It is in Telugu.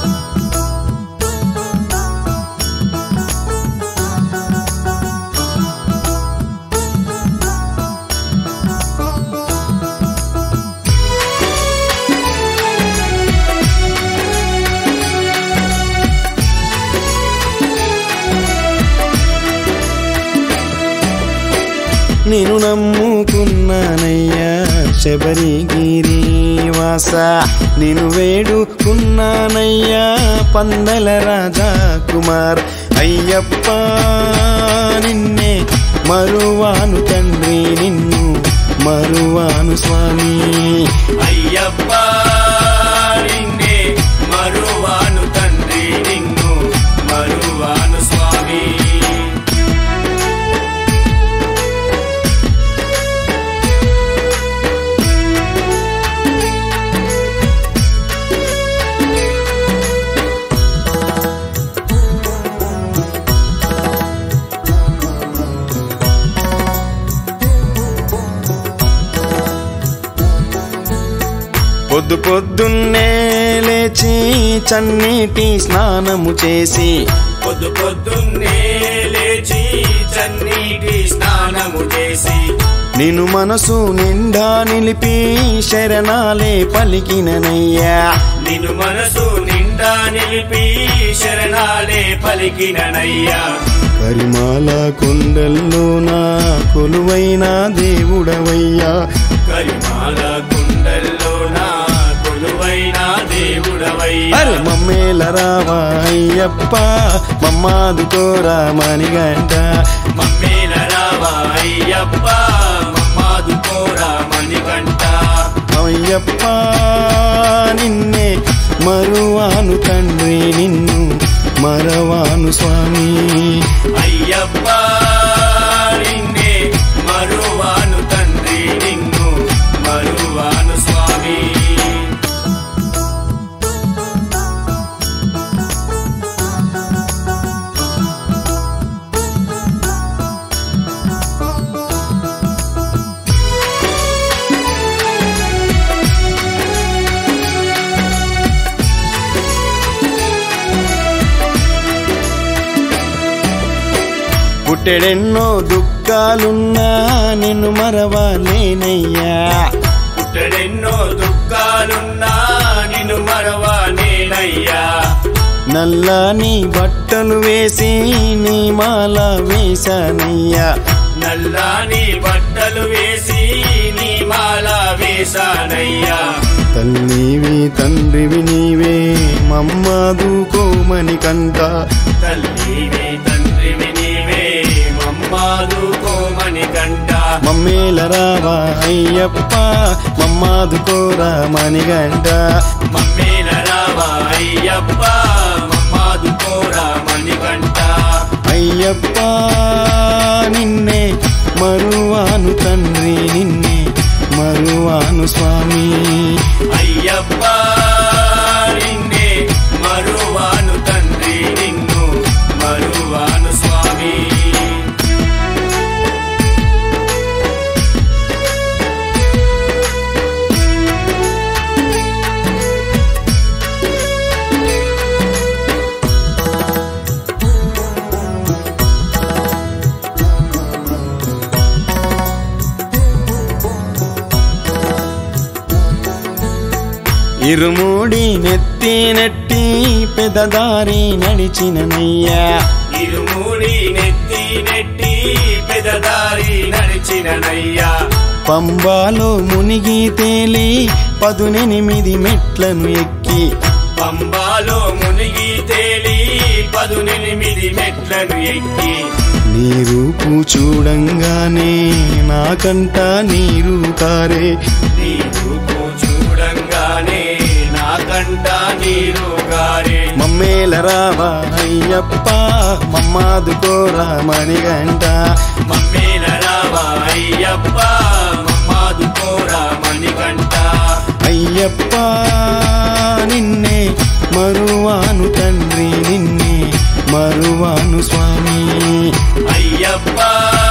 నేను నమ్ముకున్నానయ్యా శబరిగిరి వాస నేను వేడుకున్నానయ్యా పందల రాజా కుమార్ అయ్యప్ప నిన్నే మరువాను తండ్రి నిన్ను మరువాను స్వామి అయ్యప్ప నిన్నే మరువాను తండ్రి నిన్ను మరువాను స్వామి పొద్దు పొద్దున్నే లేచి చన్నీటి స్నానము చేసి పొద్దు పొద్దున్నే లేచి చన్నీటి స్నానము చేసి నిన్ను మనసు నిండా నిలిపి శరణాలే పలికిననయ్యా నిన్ను మనసు నిండా నిలిపి శరణాలే పలికిననయ్యా కరిమాల కొండల్లో నా కొలువైన దేవుడవయ్యా కరిమాల కుండల్లో నా కొలువైన దేవుడవయ్యా అరే మమ్మేల రావా అయ్యప్ప మమ్మాదు కోరా మణిగంట మమ్మేల రావా అయ్యప్ప మమ్మాదు కోరా మణికంట అయ్యప్ప నిన్నే మరువాను తండ్రి నిన్ను మరవాను స్వామి అయ్యప్ప నిన్నే మరువాను తండ్రి నిన్ను మరువాను స్వామి పుట్టెడెన్నో దుఃఖాలున్నా నిన్ను మరవాలేనయ్యా పుట్టడెన్నో దుఃఖాలున్నా నిన్ను మరవా నేనయ్యా నల్లని బట్టలు వేసి నీ మాల వేశానయ్యా నల్లాని బట్టలు వేసి నీ మాల వేశానయ్యా తల్లివి తండ్రివి నీవే మమ్మాదు కోమని కంట తల్లివి తండ్రివి నీవే మమ్మాదు కోమని కంట మమ్మేల రావా అయ్యప్ప మమ్మాదు కోరా మణిగంట మమ్మేల రావా అయ్యప్ప మమ్మాదు కోరా మణికంట అయ్యప్ప నిన్నే మరువాను తండ్రి నిన్నే మరువాను స్వామి అయ్యప్ప నిన్నే మరువాను తండ్రి నిన్ను మరువాను స్వామి ఇరుముడి నెత్తి నెట్టి పెదదారి నడిచిననయ్యా ఇరుమూడి నెత్తి నెట్టి పెదదారి నడిచిననయ్యా పంబాలో మునిగి తేలి పదునెనిమిది మెట్లను ఎక్కి పంబాలో మునిగి తేలి పదునెనిమిది మెట్లను ఎక్కి నీరు చూడంగానే నాకంట నీరు కారే నీ రూపు చూడంగానే నాకంట నీరు గారే మమ్మేల రావా అయ్యప్ప మమ్మాదు కోరా మణిగంట మమ్మేల రావా అయ్యప్ప మమ్మాదు కోరా మణికంట అయ్యప్ప నిన్నే మరువాను తండ్రి నిన్నే మరువాను స్వామి అయ్యప్ప